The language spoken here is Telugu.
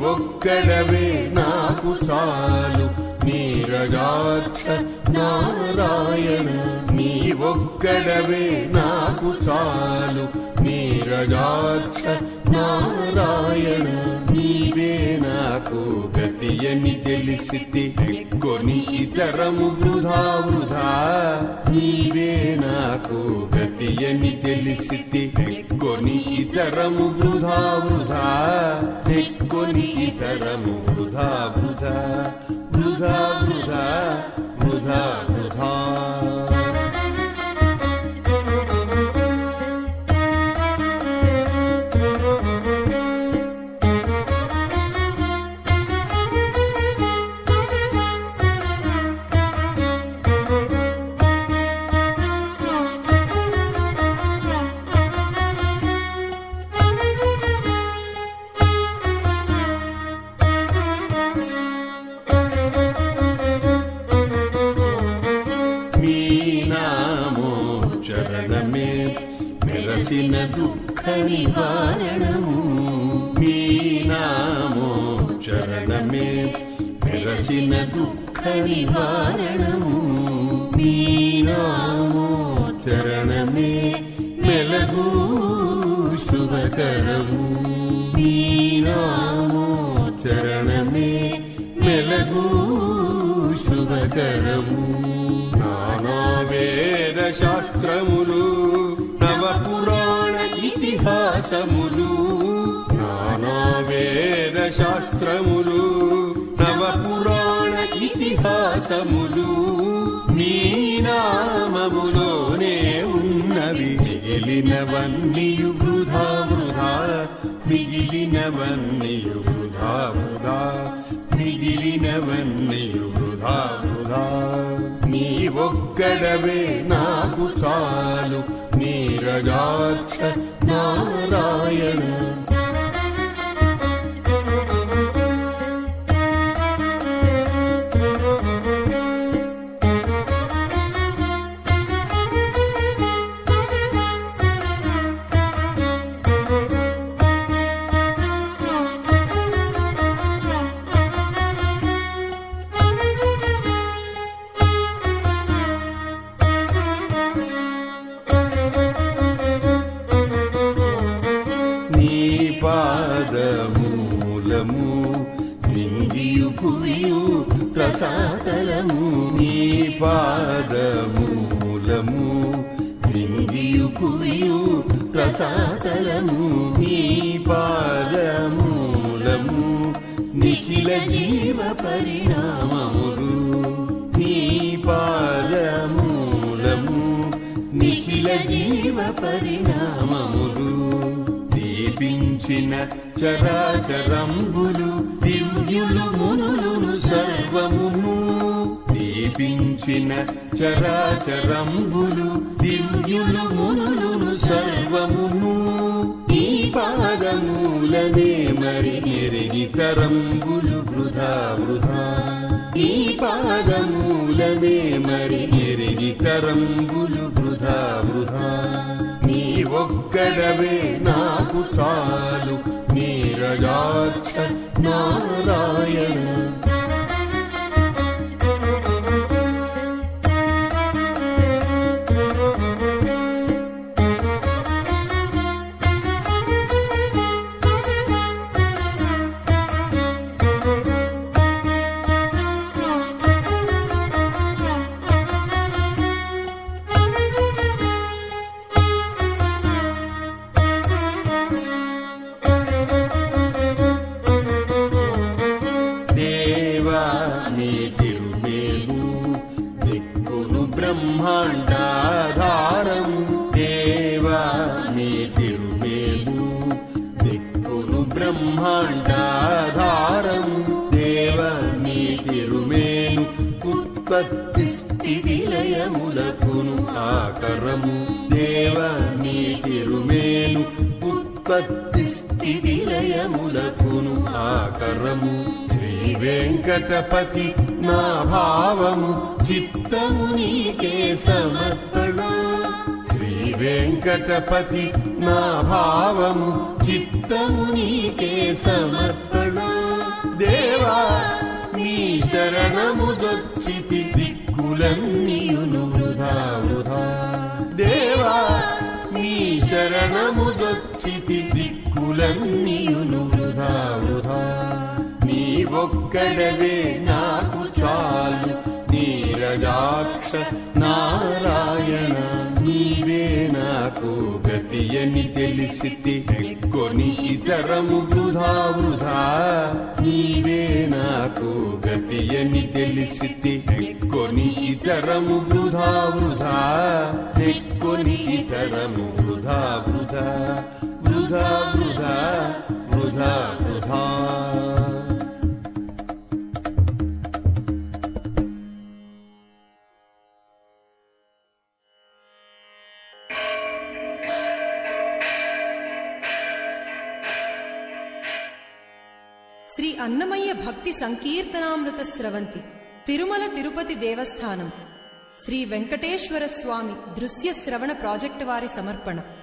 ఒక్కడవే నాకు చాలు నీరజాక్ష నారాయణ నీ ఒక్కడవే నాకు చాలు నీరజాక్ష నారాయణ నీవే నాకు గతియని తెలిసితే కొని ఇతరము వృధా వృధా నీవే నాకు గతియని తెలిసితే కొని ఇతరము వృధా వృధా కొని ఇతరము వృధా వృధా వృధా వృధా వృధా వృధా మీ నామో చరణమే మెరసిన దుఃఖ నివారణము మీ నామో చరణమే మెరసిన దుఃఖ నివారణము మీ నామో చరణమే మెలగు శుభకరము మీ నామో చరణమే మెలగు శుభకరము నానా వేద శాస్త్రములు నవ పురాణ ఇతిహాసములు నానా వేద శాస్త్రములు నవ పురాణ ఇతిహాసములు మీ నామములోనే ఉన్నవి మిగిలినవన్నీయు వృధా వృధా మిగిలినవన్నీయు వృధా వృధా మిగిలినవన్నీయు వృధా వృధా నీ ఒక్కడవే నాకు చాలు నీరజాక్ష నారాయణ నీ పాదమూలము నిందియు భువియు ప్రసాదలము నీ పాదమూలము నిందియు భువియు ప్రసాదలము నీ పాదమూలము నిఖిల జీవ పరిణామములు నీ పాదమూలము నిఖిల జీవ పరిణామములు దీపించిన చరాచరంబులు దివ్యులు మునులును సర్వమును దీపించిన చరాచరంబులు దివ్యులు మునులును సర్వమును ఈ పాదమూలమే మరి ఎరిగి తరంబులు వృధా వృధా ఈ పాదమూలమే మరి ఎరిగి తరంబులు వృధా వృధా నీ ఒక్కడవే నాకు చాలు నీరజాక్ష నారాయణ దేవా నీ తిరుమేలు దిక్కును బ్రహ్మాండాధారము దేవా నీ తిరుమేలు దిక్కును బ్రహ్మాండాధారము దేవ నీ తిరుమేలు ఉత్పత్తి స్థితి లయములకును ఆకరము దేవ నీ తిరుమేలు ఉత్పత్తి స్థితి లయములకును ఆకరము శ్రీ వెంకటపతి నా భావము చిత్తము నీకే సమర్పణ శ్రీ వెంకటపతి నా భావము చిత్తము నీకే సమర్పణ దిక్కులన్నీయును వృధా వృధా దేవా నీ శరణముదొచ్చితి దిక్కులన్నీయును వృధా వృధా నీ ఒక్కడవే నాకు చాలు నీరజాక్ష నారాయణ నీవే నాకు గతియని తెలిసితి కొని ఇతరము వృధా వృధా నీవే నాకు గతియని తెలిసితి కొని ఇతరము వృధా వృధా కొని ఇతరము వృధా వృధా వృధా వృధా వృధా వృధా శ్రీ అన్నమయ్య భక్తి సంకీర్తనామృత స్రవంతి తిరుమల తిరుపతి దేవస్థానం శ్రీ వెంకటేశ్వర స్వామి దృశ్య శ్రవణ ప్రాజెక్టు వారి సమర్పణ